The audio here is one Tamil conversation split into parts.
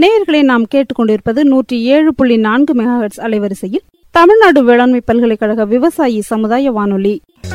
நேயர்களை நாம் கேட்டுக்கொண்டிருப்பது நூற்றி ஏழு புள்ளி நான்கு மெகாஹெட்ஸ் அலைவரிசையில் தமிழ்நாடு வேளாண்மை பல்கலைக்கழக விவசாயி சமுதாய வானொலி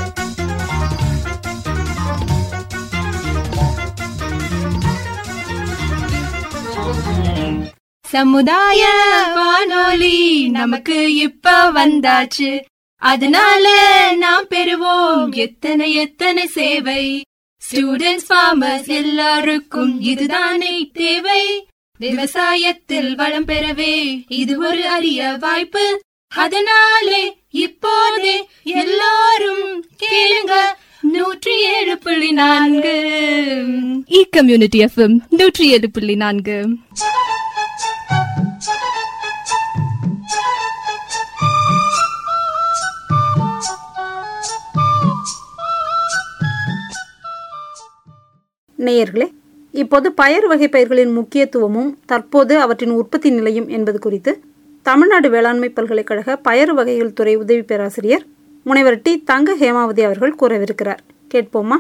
சமுதாய வானொலி நமக்கு இப்ப வந்தாச்சு அதனால நாம் பெறுவோம் எத்தனை எத்தனை சேவை ஸ்டூடெண்ட்ஸ் ஃபார்மர்ஸ் எல்லாருக்கும் இதுதானே தேவை விவசாயத்தில் வளம் பெறவே இது ஒரு அரிய வாய்ப்பு அதனாலே இப்போதே எல்லாரும் கேளுங்க நூற்றி ஏழு புள்ளி நான்கு இ கம்யூனிட்டி எஃப்எம் நூற்றி ஏழு புள்ளி நான்கு நேயர்களே இப்போது பயறு வகை பயிர்களின் முக்கியத்துவமும் தற்போது அவற்றின் உற்பத்தி நிலையும் என்பது குறித்து தமிழ்நாடு வேளாண்மை பல்கலைக்கழக பயறு வகைகள் துறை உதவி பேராசிரியர் முனைவர் டி தங்க ஹேமாவதி அவர்கள் கூறவிருக்கிறார் கேட்போமா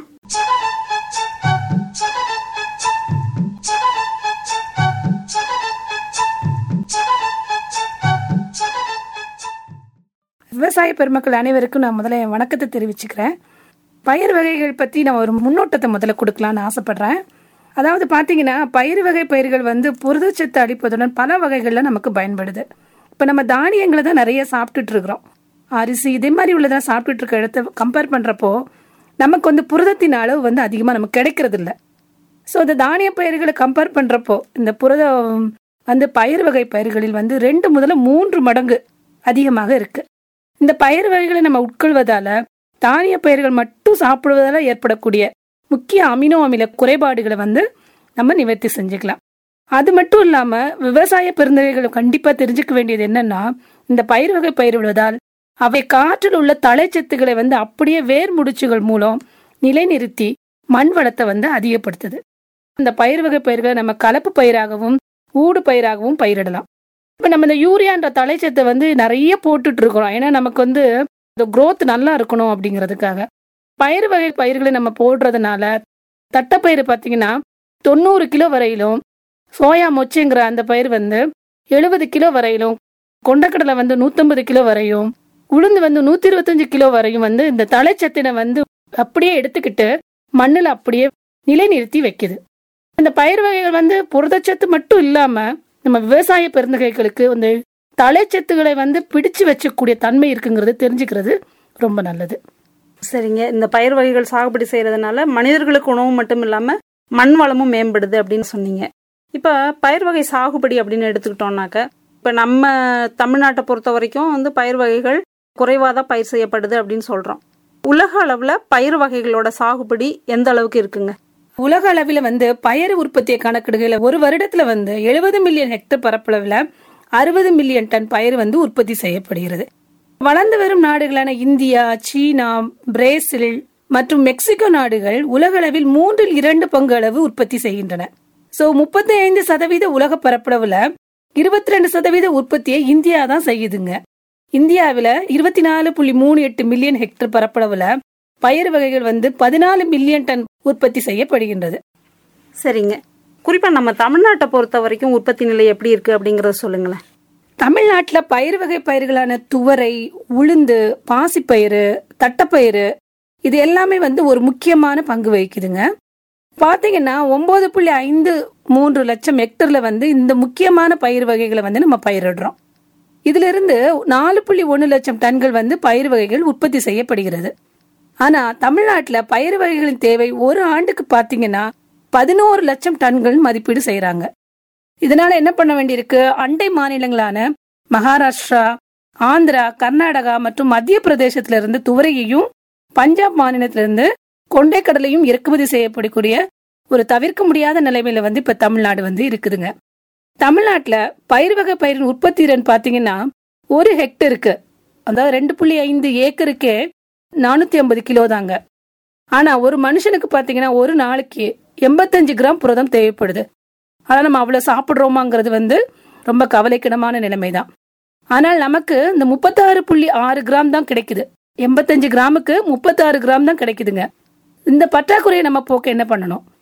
விவசாய பெருமக்கள் அனைவருக்கும் நான் முதல்ல என் வணக்கத்தை தெரிவிச்சுக்கிறேன் பயிர் வகைகள் பற்றி நான் ஒரு முன்னோட்டத்தை முதல்ல கொடுக்கலான்னு ஆசைப்படுறேன் அதாவது பார்த்தீங்கன்னா பயிர் வகை பயிர்கள் வந்து புரதச்சத்து அளிப்பதுடன் பல வகைகளில் நமக்கு பயன்படுது இப்போ நம்ம தானியங்களை தான் நிறைய சாப்பிட்டுட்டு இருக்கிறோம் அரிசி இதே மாதிரி உள்ளதான் சாப்பிட்டுட்டு இருக்க இடத்த கம்பேர் பண்ணுறப்போ நமக்கு வந்து புரதத்தின் அளவு வந்து அதிகமாக நமக்கு கிடைக்கிறது இல்லை ஸோ இந்த தானிய பயிர்களை கம்பேர் பண்ணுறப்போ இந்த புரதம் வந்து பயிர் வகை பயிர்களில் வந்து ரெண்டு முதல்ல மூன்று மடங்கு அதிகமாக இருக்கு இந்த பயிர் வகைகளை நம்ம உட்கொள்வதால தானிய பயிர்கள் மட்டும் சாப்பிடுவதால ஏற்படக்கூடிய முக்கிய அமினோ அமில குறைபாடுகளை வந்து நம்ம நிவர்த்தி செஞ்சுக்கலாம் அது மட்டும் இல்லாம விவசாய பெருந்தகைகள் கண்டிப்பா தெரிஞ்சுக்க வேண்டியது என்னன்னா இந்த பயிர் வகை பயிரிடுவதால் அவை காற்றில் உள்ள தழைச்சத்துக்களை வந்து அப்படியே வேர் முடிச்சுகள் மூலம் நிலைநிறுத்தி மண் வளத்தை வந்து அதிகப்படுத்துது இந்த பயிர் வகை பயிர்களை நம்ம கலப்பு பயிராகவும் ஊடு பயிராகவும் பயிரிடலாம் இப்போ நம்ம இந்த யூரியான்ற தழைச்சத்தை வந்து நிறைய போட்டுட்டு இருக்கிறோம் ஏன்னா நமக்கு வந்து இந்த growth நல்லா இருக்கணும் அப்படிங்கிறதுக்காக பயிர் வகை பயிர்களை நம்ம போடுறதுனால தட்டைப்பயிறு பார்த்தீங்கன்னா தொண்ணூறு கிலோ வரையிலும் சோயா மொச்சைங்கிற அந்த பயிர் வந்து எழுபது கிலோ வரையிலும் கொண்டக்கடலை வந்து நூற்றம்பது கிலோ வரையும் உளுந்து வந்து நூற்றி இருபத்தஞ்சு கிலோ வரையும் வந்து இந்த தழைச்சத்தினை வந்து அப்படியே எடுத்துக்கிட்டு மண்ணில் அப்படியே நிலைநிறுத்தி வைக்குது இந்த பயிர் வகைகள் வந்து புரதச்சத்து மட்டும் இல்லாம நம்ம விவசாய பெருந்தகைகளுக்கு இந்த தழைச்சத்துக்களை வந்து பிடிச்சு வச்சக்கூடிய தன்மை இருக்குங்கிறது தெரிஞ்சுக்கிறது ரொம்ப நல்லது சரிங்க இந்த பயிர் வகைகள் சாகுபடி செய்யறதுனால மனிதர்களுக்கு உணவு மட்டும் இல்லாம மண் வளமும் மேம்படுது அப்படின்னு சொன்னீங்க இப்போ பயிர் வகை சாகுபடி அப்படின்னு எடுத்துக்கிட்டோம்னாக்க இப்போ நம்ம தமிழ்நாட்டை பொறுத்த வரைக்கும் வந்து பயிர் வகைகள் குறைவாக தான் பயிர் செய்யப்படுது அப்படின்னு சொல்றோம் உலக அளவில் பயிர் வகைகளோட சாகுபடி எந்த அளவுக்கு இருக்குங்க உலக அளவில் வந்து பயறு உற்பத்தியை கணக்கிடுகையில் ஒரு வருடத்துல வந்து எழுபது மில்லியன் ஹெக்டர் பரப்பளவில் அறுபது மில்லியன் டன் பயிர் வந்து உற்பத்தி செய்யப்படுகிறது வளர்ந்து வரும் நாடுகளான இந்தியா சீனா பிரேசில் மற்றும் மெக்சிகோ நாடுகள் உலகளவில் மூன்றில் இரண்டு பங்கு அளவு உற்பத்தி செய்கின்றன சோ முப்பத்தி ஐந்து சதவீத உலக பரப்பளவுல இருபத்தி ரெண்டு சதவீத உற்பத்தியை இந்தியா தான் செய்யுதுங்க இந்தியாவில் இருபத்தி நாலு புள்ளி மூணு எட்டு மில்லியன் ஹெக்டர் பரப்பளவுல பயிர் வகைகள் வந்து பதினாலு மில்லியன் டன் உற்பத்தி செய்யப்படுகின்றது சரிங்க குறிப்பாக நம்ம தமிழ்நாட்டை பொறுத்த வரைக்கும் உற்பத்தி நிலை எப்படி இருக்கு அப்படிங்கறத சொல்லுங்களேன் தமிழ்நாட்டில் பயிர் வகை பயிர்களான துவரை உளுந்து பாசிப்பயிறு தட்டைப்பயிறு இது எல்லாமே வந்து ஒரு முக்கியமான பங்கு வகிக்குதுங்க பார்த்தீங்கன்னா ஒன்பது புள்ளி ஐந்து மூன்று லட்சம் ஹெக்டர்ல வந்து இந்த முக்கியமான பயிர் வகைகளை வந்து நம்ம பயிரிடுறோம் இதுல இருந்து நாலு புள்ளி ஒன்று லட்சம் டன்கள் வந்து பயிர் வகைகள் உற்பத்தி செய்யப்படுகிறது ஆனா தமிழ்நாட்டில் பயிர் வகைகளின் தேவை ஒரு ஆண்டுக்கு பார்த்தீங்கன்னா பதினோரு லட்சம் டன்கள் மதிப்பீடு செய்றாங்க இதனால என்ன பண்ண வேண்டியிருக்கு அண்டை மாநிலங்களான மகாராஷ்டிரா ஆந்திரா கர்நாடகா மற்றும் மத்திய பிரதேசத்துல இருந்து துவரையையும் பஞ்சாப் மாநிலத்திலிருந்து கொண்டைக்கடலையும் இறக்குமதி செய்யப்படக்கூடிய ஒரு தவிர்க்க முடியாத நிலைமையில வந்து இப்ப தமிழ்நாடு வந்து இருக்குதுங்க தமிழ்நாட்டுல பயிர் வகை பயிரின் உற்பத்தி திறன் பாத்தீங்கன்னா ஒரு ஹெக்டருக்கு அதாவது ரெண்டு புள்ளி ஐந்து ஏக்கருக்கே நானூத்தி ஐம்பது கிலோ தாங்க ஆனா ஒரு மனுஷனுக்கு பாத்தீங்கன்னா ஒரு நாளைக்கு எண்பத்தஞ்சு கிராம் புரதம் தேவைப்படுது ஆனா நம்ம அவ்வளவு சாப்பிடுறோமாங்கிறது வந்து ரொம்ப கவலைக்கிடமான நிலைமை தான் ஆனால் நமக்கு இந்த முப்பத்தாறு புள்ளி ஆறு கிராம் தான் கிடைக்குது எண்பத்தஞ்சு கிராமுக்கு முப்பத்தாறு கிராம் தான் கிடைக்குதுங்க இந்த பற்றாக்குறையை நம்ம போக்க என்ன பண்ணணும்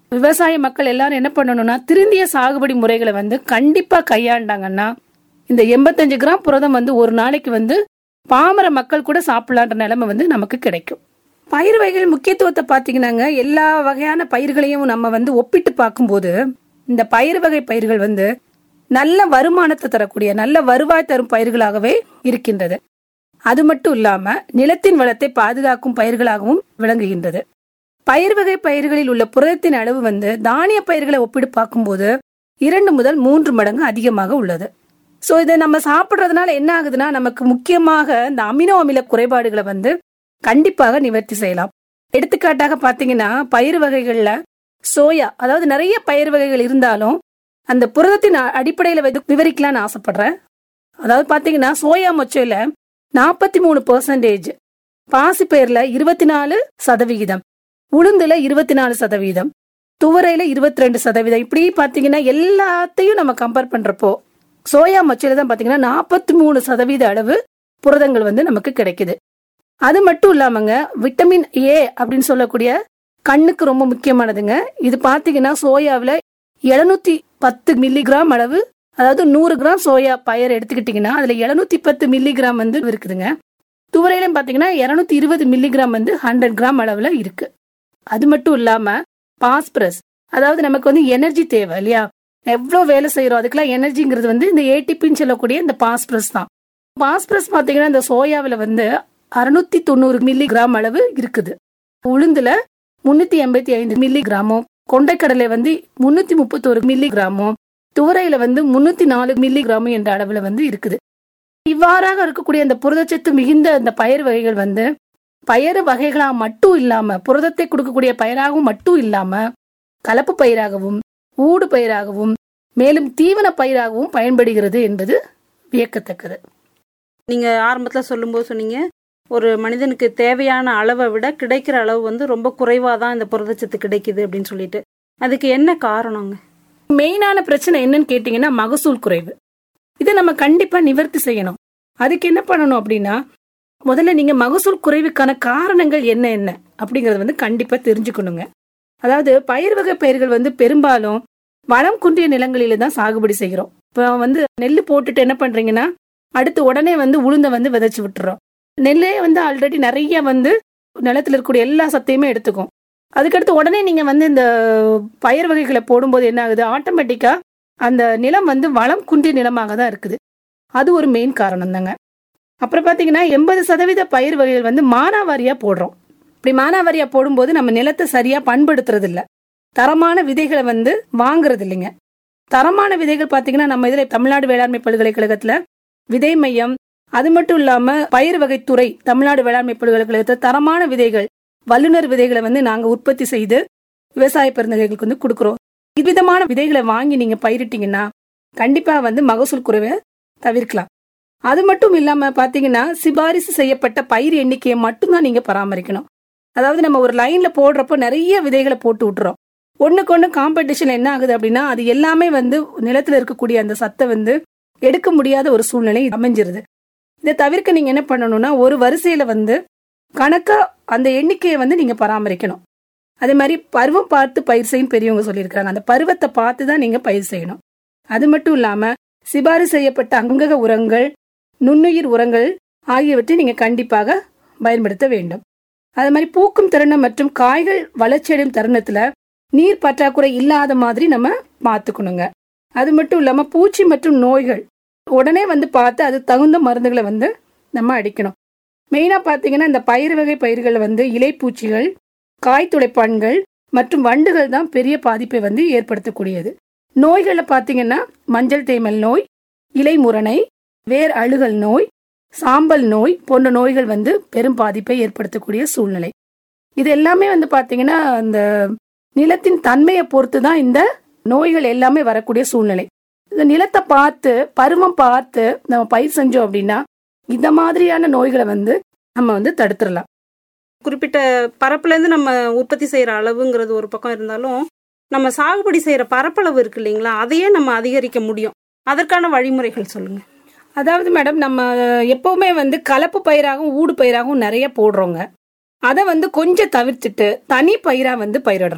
விவசாய மக்கள் எல்லாரும் என்ன பண்ணணும்னா திருந்திய சாகுபடி முறைகளை வந்து கண்டிப்பா கையாண்டாங்கன்னா இந்த எண்பத்தஞ்சு கிராம் புரதம் வந்து ஒரு நாளைக்கு வந்து பாமர மக்கள் கூட சாப்பிடலான்ற நிலைமை வந்து நமக்கு கிடைக்கும் பயிர் வகைகள் முக்கியத்துவத்தை பார்த்தீங்கன்னாங்க எல்லா வகையான பயிர்களையும் நம்ம வந்து ஒப்பிட்டு பார்க்கும்போது இந்த பயிர் வகை பயிர்கள் வந்து நல்ல வருமானத்தை தரக்கூடிய நல்ல வருவாய் தரும் பயிர்களாகவே இருக்கின்றது அது மட்டும் இல்லாம நிலத்தின் வளத்தை பாதுகாக்கும் பயிர்களாகவும் விளங்குகின்றது பயிர் வகை பயிர்களில் உள்ள புரதத்தின் அளவு வந்து தானிய பயிர்களை ஒப்பிட்டு பார்க்கும்போது இரண்டு முதல் மூன்று மடங்கு அதிகமாக உள்ளது சோ இதை நம்ம சாப்பிடுறதுனால என்ன ஆகுதுன்னா நமக்கு முக்கியமாக இந்த அமினோ அமில குறைபாடுகளை வந்து கண்டிப்பாக நிவர்த்தி செய்யலாம் எடுத்துக்காட்டாக பாத்தீங்கன்னா பயிர் வகைகள்ல சோயா அதாவது நிறைய பயிர் வகைகள் இருந்தாலும் அந்த புரதத்தின் அ- அடிப்படையில வந்து விவரிக்கலாம்னு ஆசைப்படுறேன் அதாவது பாத்தீங்கன்னா சோயா மொச்சையில நாற்பத்தி மூணு பெர்சன்டேஜ் பாசிப்பயிர்ல இருபத்தி நாலு சதவிகிதம் உளுந்துல இருபத்தி நாலு சதவீதம் துவரையில இருபத்தி ரெண்டு சதவீதம் இப்படி பாத்தீங்கன்னா எல்லாத்தையும் நம்ம கம்பேர் பண்றப்போ சோயா மொச்சையில தான் பாத்தீங்கன்னா நாற்பத்தி மூணு சதவீத அளவு புரதங்கள் வந்து நமக்கு கிடைக்குது அது மட்டும் இல்லாமங்க விட்டமின் ஏ அப்படின்னு சொல்லக்கூடிய கண்ணுக்கு ரொம்ப முக்கியமானதுங்க இது பாத்தீங்கன்னா சோயாவில் எழுநூத்தி பத்து மில்லிகிராம் அளவு அதாவது நூறு கிராம் சோயா பயர் எடுத்துக்கிட்டீங்கன்னா அதுல எழுநூத்தி பத்து மில்லிகிராம் வந்து இருக்குதுங்க துவரையிலும் பாத்தீங்கன்னா இருநூத்தி இருபது மில்லிகிராம் வந்து ஹண்ட்ரட் கிராம் அளவுல இருக்கு அது மட்டும் இல்லாம பாஸ்பரஸ் அதாவது நமக்கு வந்து எனர்ஜி தேவை இல்லையா எவ்வளோ வேலை செய்யறோம் அதுக்கெல்லாம் எனர்ஜிங்கிறது வந்து இந்த ஏடிபின்னு சொல்லக்கூடிய இந்த பாஸ்பரஸ் தான் பாஸ்பரஸ் பாத்தீங்கன்னா இந்த சோயாவில் வந்து அறுநூத்தி தொண்ணூறு மில்லி கிராம் அளவு இருக்குது உளுந்துல முன்னூத்தி எண்பத்தி ஐந்து மில்லி கிராமும் கொண்டைக்கடலை வந்து முன்னூத்தி முப்பத்தோரு மில்லி கிராமும் துவரையில வந்து முன்னூத்தி நாலு மில்லி கிராமும் என்ற அளவுல வந்து இருக்குது இவ்வாறாக இருக்கக்கூடிய அந்த புரதச்சத்து மிகுந்த அந்த பயிர் வகைகள் வந்து பயறு வகைகளா மட்டும் இல்லாம புரதத்தை கொடுக்கக்கூடிய பயிராகவும் மட்டும் இல்லாம கலப்பு பயிராகவும் ஊடு பயிராகவும் மேலும் தீவன பயிராகவும் பயன்படுகிறது என்பது வியக்கத்தக்கது நீங்க ஆரம்பத்துல சொல்லும்போது சொன்னீங்க ஒரு மனிதனுக்கு தேவையான அளவை விட கிடைக்கிற அளவு வந்து ரொம்ப குறைவா தான் இந்த புரதச்சத்து கிடைக்குது அப்படின்னு சொல்லிட்டு அதுக்கு என்ன காரணங்க மெயினான பிரச்சனை என்னன்னு கேட்டீங்கன்னா மகசூல் குறைவு இதை நம்ம கண்டிப்பா நிவர்த்தி செய்யணும் அதுக்கு என்ன பண்ணணும் அப்படின்னா முதல்ல நீங்க மகசூல் குறைவுக்கான காரணங்கள் என்ன என்ன அப்படிங்கறது வந்து கண்டிப்பா தெரிஞ்சுக்கணுங்க அதாவது பயிர் வகை பயிர்கள் வந்து பெரும்பாலும் வளம் குன்றிய நிலங்களில தான் சாகுபடி செய்கிறோம் இப்போ வந்து நெல் போட்டுட்டு என்ன பண்றீங்கன்னா அடுத்து உடனே வந்து உளுந்த வந்து விதைச்சு விட்டுறோம் நெல்லே வந்து ஆல்ரெடி நிறைய வந்து நிலத்துல இருக்கக்கூடிய எல்லா சத்தையுமே எடுத்துக்கும் அதுக்கடுத்து உடனே நீங்க வந்து இந்த பயிர் வகைகளை போடும்போது என்ன ஆகுது ஆட்டோமேட்டிக்கா அந்த நிலம் வந்து வளம் குன்றிய நிலமாக தான் இருக்குது அது ஒரு மெயின் காரணம் தாங்க அப்புறம் பாத்தீங்கன்னா எண்பது சதவீத பயிர் வகைகள் வந்து மானாவாரியா போடுறோம் இப்படி மானாவாரியா போடும்போது நம்ம நிலத்தை சரியா பண்படுத்துறது இல்ல தரமான விதைகளை வந்து வாங்குறது இல்லைங்க தரமான விதைகள் பாத்தீங்கன்னா நம்ம இதுல தமிழ்நாடு வேளாண்மை பல்கலைக்கழகத்துல விதை மையம் அது மட்டும் இல்லாம பயிர் வகைத்துறை தமிழ்நாடு வேளாண்மை பல்கலைக்கழகத்துல தரமான விதைகள் வல்லுநர் விதைகளை வந்து நாங்க உற்பத்தி செய்து விவசாய பெருந்தகைகளுக்கு வந்து கொடுக்குறோம் இவ்விதமான விதைகளை வாங்கி நீங்க பயிரிட்டீங்கன்னா கண்டிப்பா வந்து மகசூல் குறைவை தவிர்க்கலாம் அது மட்டும் இல்லாம பாத்தீங்கன்னா சிபாரிசு செய்யப்பட்ட பயிர் எண்ணிக்கையை மட்டும்தான் நீங்க பராமரிக்கணும் அதாவது நம்ம ஒரு லைன்ல போடுறப்போ நிறைய விதைகளை போட்டு விட்டுறோம் ஒண்ணுக்கு ஒண்ணு காம்படிஷன் என்ன ஆகுது அப்படின்னா அது எல்லாமே வந்து நிலத்துல இருக்கக்கூடிய அந்த சத்தை வந்து எடுக்க முடியாத ஒரு சூழ்நிலை அமைஞ்சிருது இதை தவிர்க்க நீங்க என்ன பண்ணணும்னா ஒரு வரிசையில வந்து கணக்கா அந்த எண்ணிக்கையை வந்து நீங்க பராமரிக்கணும் அதே மாதிரி பருவம் பார்த்து பயிர் செய்யும் பெரியவங்க சொல்லியிருக்காங்க அந்த பருவத்தை பார்த்து தான் நீங்க பயிர் செய்யணும் அது மட்டும் இல்லாம சிபாரிசு செய்யப்பட்ட அங்கக உரங்கள் நுண்ணுயிர் உரங்கள் ஆகியவற்றை நீங்க கண்டிப்பாக பயன்படுத்த வேண்டும் அது மாதிரி பூக்கும் தருணம் மற்றும் காய்கள் வளர்ச்சியடையும் தருணத்துல நீர் பற்றாக்குறை இல்லாத மாதிரி நம்ம பார்த்துக்கணுங்க அது மட்டும் இல்லாம பூச்சி மற்றும் நோய்கள் உடனே வந்து பார்த்து அது தகுந்த மருந்துகளை வந்து நம்ம அடிக்கணும் மெயினா பாத்தீங்கன்னா இந்த பயிர் வகை பயிர்கள் வந்து இலைப்பூச்சிகள் காய் துளைப்பான்கள் மற்றும் வண்டுகள் தான் பெரிய பாதிப்பை வந்து ஏற்படுத்தக்கூடியது நோய்களை பார்த்தீங்கன்னா மஞ்சள் தேமல் நோய் இலை முரணை வேர் அழுகல் நோய் சாம்பல் நோய் போன்ற நோய்கள் வந்து பெரும் பாதிப்பை ஏற்படுத்தக்கூடிய சூழ்நிலை இது எல்லாமே வந்து பாத்தீங்கன்னா அந்த நிலத்தின் தன்மையை பொறுத்து தான் இந்த நோய்கள் எல்லாமே வரக்கூடிய சூழ்நிலை இந்த நிலத்தை பார்த்து பருவம் பார்த்து நம்ம பயிர் செஞ்சோம் அப்படின்னா இந்த மாதிரியான நோய்களை வந்து நம்ம வந்து தடுத்துடலாம் குறிப்பிட்ட பரப்புல இருந்து நம்ம உற்பத்தி செய்யற அளவுங்கிறது ஒரு பக்கம் இருந்தாலும் நம்ம சாகுபடி செய்யற பரப்பளவு இருக்கு இல்லைங்களா அதையே நம்ம அதிகரிக்க முடியும் அதற்கான வழிமுறைகள் சொல்லுங்க அதாவது மேடம் நம்ம எப்பவுமே வந்து கலப்பு பயிராகவும் ஊடு பயிராகவும் நிறைய போடுறோங்க அதை வந்து கொஞ்சம் தவிர்த்துட்டு தனி பயிரா வந்து பயிரிடணும்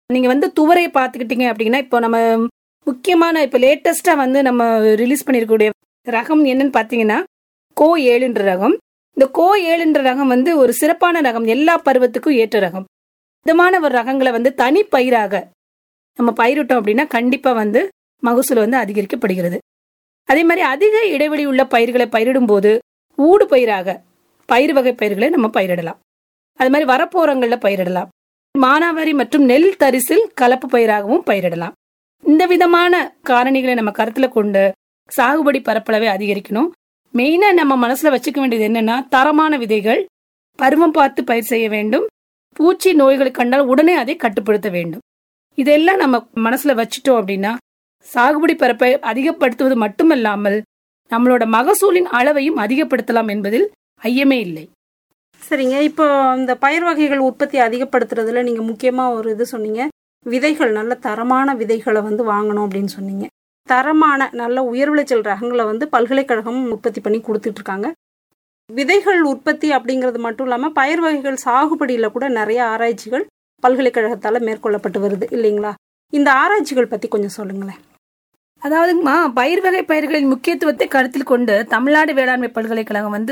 நீங்க வந்து துவரையை பார்த்துக்கிட்டீங்க அப்படின்னா இப்போ நம்ம முக்கியமான இப்போ லேட்டஸ்டா வந்து நம்ம ரிலீஸ் பண்ணிருக்கக்கூடிய ரகம் என்னன்னு பார்த்தீங்கன்னா கோ ஏழுன்ற ரகம் இந்த கோ ஏழுன்ற ரகம் வந்து ஒரு சிறப்பான ரகம் எல்லா பருவத்துக்கும் ஏற்ற ரகம் விதமான ஒரு ரகங்களை வந்து தனி பயிராக நம்ம பயிரிட்டோம் அப்படின்னா கண்டிப்பா வந்து மகசூல் வந்து அதிகரிக்கப்படுகிறது அதே மாதிரி அதிக இடைவெளி உள்ள பயிர்களை பயிரிடும் போது ஊடு பயிராக பயிர் வகை பயிர்களை நம்ம பயிரிடலாம் அது மாதிரி வரப்போரங்கள்ல பயிரிடலாம் மானாவாரி மற்றும் நெல் தரிசில் கலப்பு பயிராகவும் பயிரிடலாம் இந்த விதமான காரணிகளை நம்ம கருத்துல கொண்டு சாகுபடி பரப்பளவை அதிகரிக்கணும் மெயினா நம்ம மனசுல வச்சுக்க வேண்டியது என்னன்னா தரமான விதைகள் பருவம் பார்த்து பயிர் செய்ய வேண்டும் பூச்சி நோய்கள் கண்டால் உடனே அதை கட்டுப்படுத்த வேண்டும் இதெல்லாம் நம்ம மனசுல வச்சுட்டோம் அப்படின்னா சாகுபடி பரப்பை அதிகப்படுத்துவது மட்டுமல்லாமல் நம்மளோட மகசூலின் அளவையும் அதிகப்படுத்தலாம் என்பதில் ஐயமே இல்லை சரிங்க இப்போ இந்த பயிர் வகைகள் உற்பத்தி அதிகப்படுத்துறதுல நீங்க முக்கியமா ஒரு இது சொன்னீங்க விதைகள் நல்ல தரமான விதைகளை வந்து வாங்கணும் அப்படின்னு சொன்னீங்க தரமான நல்ல உயர் விளைச்சல் ரகங்களை வந்து பல்கலைக்கழகம் உற்பத்தி பண்ணி கொடுத்துட்டு இருக்காங்க விதைகள் உற்பத்தி அப்படிங்கிறது மட்டும் இல்லாமல் பயிர் வகைகள் சாகுபடியில் கூட நிறைய ஆராய்ச்சிகள் பல்கலைக்கழகத்தால் மேற்கொள்ளப்பட்டு வருது இல்லைங்களா இந்த ஆராய்ச்சிகள் பற்றி கொஞ்சம் சொல்லுங்களேன் அதாவதுமா பயிர் வகை பயிர்களின் முக்கியத்துவத்தை கருத்தில் கொண்டு தமிழ்நாடு வேளாண்மை பல்கலைக்கழகம் வந்து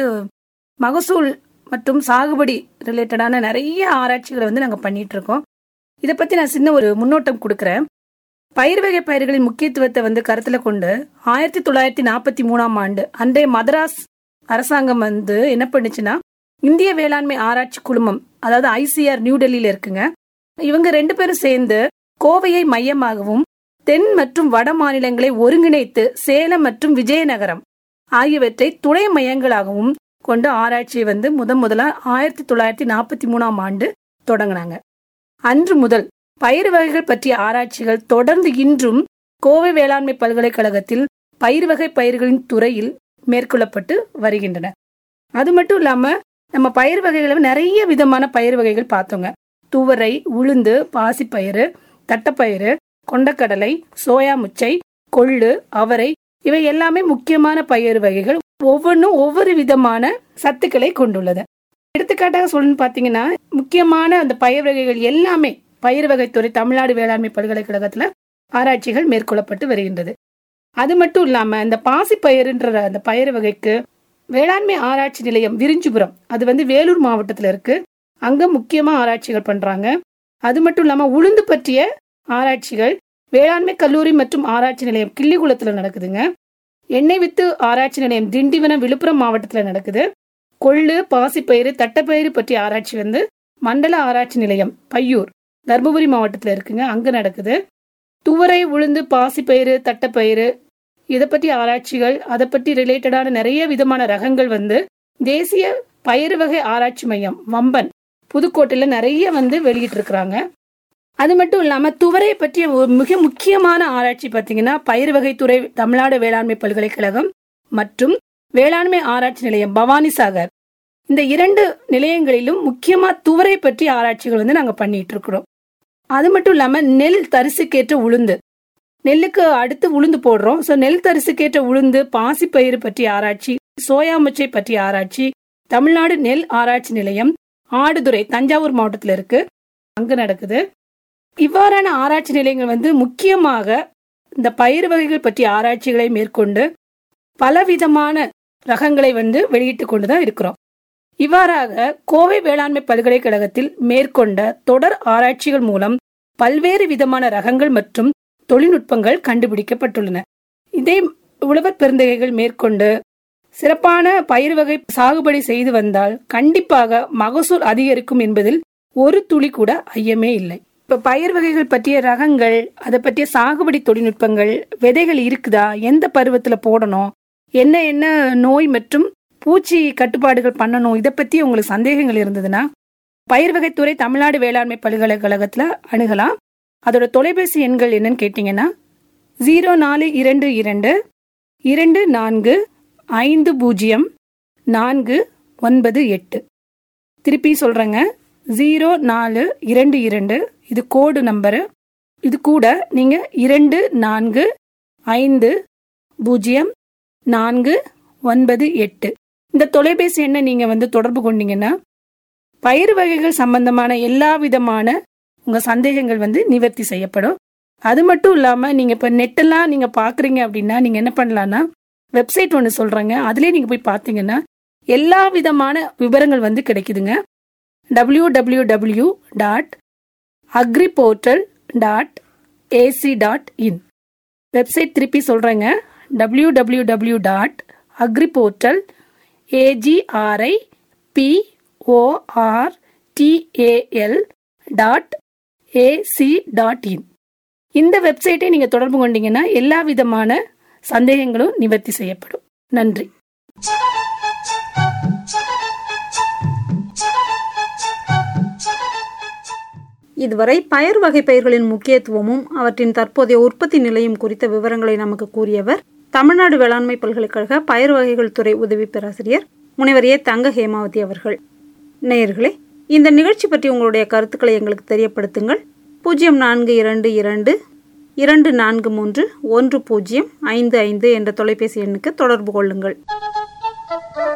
மகசூல் மற்றும் சாகுபடி ரிலேட்டடான நிறைய ஆராய்ச்சிகளை வந்து நாங்கள் பண்ணிட்டு இருக்கோம் இதை பற்றி நான் சின்ன ஒரு முன்னோட்டம் கொடுக்குறேன் பயிர் வகை பயிர்களின் முக்கியத்துவத்தை வந்து கருத்தில் கொண்டு ஆயிரத்தி தொள்ளாயிரத்தி நாற்பத்தி மூணாம் ஆண்டு அன்றைய மதராஸ் அரசாங்கம் வந்து என்ன பண்ணுச்சுன்னா இந்திய வேளாண்மை ஆராய்ச்சி குழுமம் அதாவது ஐசிஆர் நியூ டெல்லியில இருக்குங்க இவங்க ரெண்டு பேரும் சேர்ந்து கோவையை மையமாகவும் தென் மற்றும் வட மாநிலங்களை ஒருங்கிணைத்து சேலம் மற்றும் விஜயநகரம் ஆகியவற்றை துணை மையங்களாகவும் கொண்டு ஆராய்ச்சியை வந்து முதன் முதலா ஆயிரத்தி தொள்ளாயிரத்தி நாற்பத்தி மூணாம் ஆண்டு தொடங்கினாங்க அன்று முதல் பயிர் வகைகள் பற்றிய ஆராய்ச்சிகள் தொடர்ந்து இன்றும் கோவை வேளாண்மை பல்கலைக்கழகத்தில் பயிர் வகை பயிர்களின் துறையில் மேற்கொள்ளப்பட்டு வருகின்றன அது மட்டும் இல்லாம நம்ம பயிர் வகைகளை நிறைய விதமான பயிர் வகைகள் பார்த்தோங்க துவரை உளுந்து பாசிப்பயிறு தட்டப்பயிறு கொண்டக்கடலை சோயா முச்சை கொள்ளு அவரை இவை எல்லாமே முக்கியமான பயிர் வகைகள் ஒவ்வொன்றும் ஒவ்வொரு விதமான சத்துக்களை கொண்டுள்ளது எடுத்துக்காட்டாக சொல்லணும்னு பார்த்தீங்கன்னா முக்கியமான அந்த பயிர் வகைகள் எல்லாமே பயிர் வகைத்துறை தமிழ்நாடு வேளாண்மை பல்கலைக்கழகத்துல ஆராய்ச்சிகள் மேற்கொள்ளப்பட்டு வருகின்றது அது மட்டும் இல்லாம இந்த பாசிப்பயிறுன்ற அந்த பயிர் வகைக்கு வேளாண்மை ஆராய்ச்சி நிலையம் விரிஞ்சிபுரம் அது வந்து வேலூர் மாவட்டத்துல இருக்கு அங்க முக்கியமா ஆராய்ச்சிகள் பண்றாங்க அது மட்டும் இல்லாம உளுந்து பற்றிய ஆராய்ச்சிகள் வேளாண்மை கல்லூரி மற்றும் ஆராய்ச்சி நிலையம் கிள்ளிகுளத்துல நடக்குதுங்க எண்ணெய் வித்து ஆராய்ச்சி நிலையம் திண்டிவனம் விழுப்புரம் மாவட்டத்துல நடக்குது கொள்ளு பாசிப்பயிறு தட்டப்பயிறு பற்றிய ஆராய்ச்சி வந்து மண்டல ஆராய்ச்சி நிலையம் பையூர் தர்மபுரி மாவட்டத்துல இருக்குங்க அங்க நடக்குது துவரை உளுந்து பாசிப்பயிறு தட்டப்பயிறு இதை பற்றி ஆராய்ச்சிகள் அதை பற்றி ரிலேட்டடான நிறைய விதமான ரகங்கள் வந்து தேசிய பயிர் வகை ஆராய்ச்சி மையம் வம்பன் புதுக்கோட்டையில நிறைய வந்து வெளியிட்டு இருக்கிறாங்க அது மட்டும் இல்லாம துவரையை பற்றிய ஒரு மிக முக்கியமான ஆராய்ச்சி பார்த்தீங்கன்னா பயிர் வகைத்துறை தமிழ்நாடு வேளாண்மை பல்கலைக்கழகம் மற்றும் வேளாண்மை ஆராய்ச்சி நிலையம் பவானி சாகர் இந்த இரண்டு நிலையங்களிலும் முக்கியமா துவரை பற்றிய ஆராய்ச்சிகள் வந்து நாங்க பண்ணிட்டு இருக்கிறோம் அது மட்டும் இல்லாம நெல் தரிசுக்கேற்ற உளுந்து நெல்லுக்கு அடுத்து உளுந்து போடுறோம் ஸோ நெல் தரிசுக்கேற்ற உளுந்து பாசிப்பயிறு பற்றிய ஆராய்ச்சி சோயா முச்சை பற்றிய ஆராய்ச்சி தமிழ்நாடு நெல் ஆராய்ச்சி நிலையம் ஆடுதுறை தஞ்சாவூர் மாவட்டத்தில் இருக்கு அங்க நடக்குது இவ்வாறான ஆராய்ச்சி நிலையங்கள் வந்து முக்கியமாக இந்த பயிர் வகைகள் பற்றிய ஆராய்ச்சிகளை மேற்கொண்டு பலவிதமான ரகங்களை வந்து வெளியிட்டு கொண்டுதான் இருக்கிறோம் இவ்வாறாக கோவை வேளாண்மை பல்கலைக்கழகத்தில் மேற்கொண்ட தொடர் ஆராய்ச்சிகள் மூலம் பல்வேறு விதமான ரகங்கள் மற்றும் தொழில்நுட்பங்கள் கண்டுபிடிக்கப்பட்டுள்ளன இதே உழவர் பெருந்தகைகள் மேற்கொண்டு சிறப்பான பயிர் வகை சாகுபடி செய்து வந்தால் கண்டிப்பாக மகசூல் அதிகரிக்கும் என்பதில் ஒரு துளி கூட ஐயமே இல்லை இப்ப பயிர் வகைகள் பற்றிய ரகங்கள் அதை பற்றிய சாகுபடி தொழில்நுட்பங்கள் விதைகள் இருக்குதா எந்த பருவத்துல போடணும் என்ன என்ன நோய் மற்றும் பூச்சி கட்டுப்பாடுகள் பண்ணணும் இதை பத்தி உங்களுக்கு சந்தேகங்கள் இருந்ததுன்னா பயிர் வகைத்துறை தமிழ்நாடு வேளாண்மை பல்கலைக்கழகத்துல அணுகலாம் அதோட தொலைபேசி எண்கள் என்னன்னு கேட்டீங்கன்னா ஜீரோ நாலு இரண்டு இரண்டு இரண்டு நான்கு ஐந்து பூஜ்ஜியம் நான்கு ஒன்பது எட்டு திருப்பி சொல்றேங்க ஜீரோ நாலு இரண்டு இரண்டு இது கோடு நம்பரு இது கூட நீங்க இரண்டு நான்கு ஐந்து பூஜ்ஜியம் நான்கு ஒன்பது எட்டு இந்த தொலைபேசி எண்ணை நீங்க வந்து தொடர்பு கொண்டீங்கன்னா பயிர் வகைகள் சம்பந்தமான எல்லா விதமான உங்கள் சந்தேகங்கள் வந்து நிவர்த்தி செய்யப்படும் அது மட்டும் இல்லாமல் நீங்கள் இப்போ நெட்டெல்லாம் நீங்கள் பார்க்குறீங்க அப்படின்னா நீங்கள் என்ன பண்ணலான்னா வெப்சைட் ஒன்று சொல்கிறேங்க அதுலேயே நீங்கள் போய் பார்த்தீங்கன்னா எல்லா விதமான விவரங்கள் வந்து கிடைக்குதுங்க W W W dot agri portal dot A C dot in website திருப்பி சொல்கிறேங்க W W W dot agri portal A G R I P O R T A L dot A C dot in இந்த வெப்சைட்டை நீங்கள் தொடர்பு கொண்டீங்கன்னா எல்லா விதமான சந்தேகங்களும் நிவர்த்தி செய்யப்படும் நன்றி இதுவரை பயறு வகை பயிர்களின் முக்கியத்துவமும் அவற்றின் தற்போதைய உற்பத்தி நிலையும் குறித்த விவரங்களை நமக்கு கூறியவர் தமிழ்நாடு வேளாண்மை பல்கலைக்கழக பயிர் வகைகள் துறை உதவி பேராசிரியர் முனைவர் ஏ தங்க ஹேமாவதி அவர்கள் நேயர்களே இந்த நிகழ்ச்சி பற்றி உங்களுடைய கருத்துக்களை எங்களுக்கு தெரியப்படுத்துங்கள் பூஜ்ஜியம் நான்கு இரண்டு இரண்டு இரண்டு நான்கு மூன்று ஒன்று பூஜ்ஜியம் ஐந்து ஐந்து என்ற தொலைபேசி எண்ணுக்கு தொடர்பு கொள்ளுங்கள்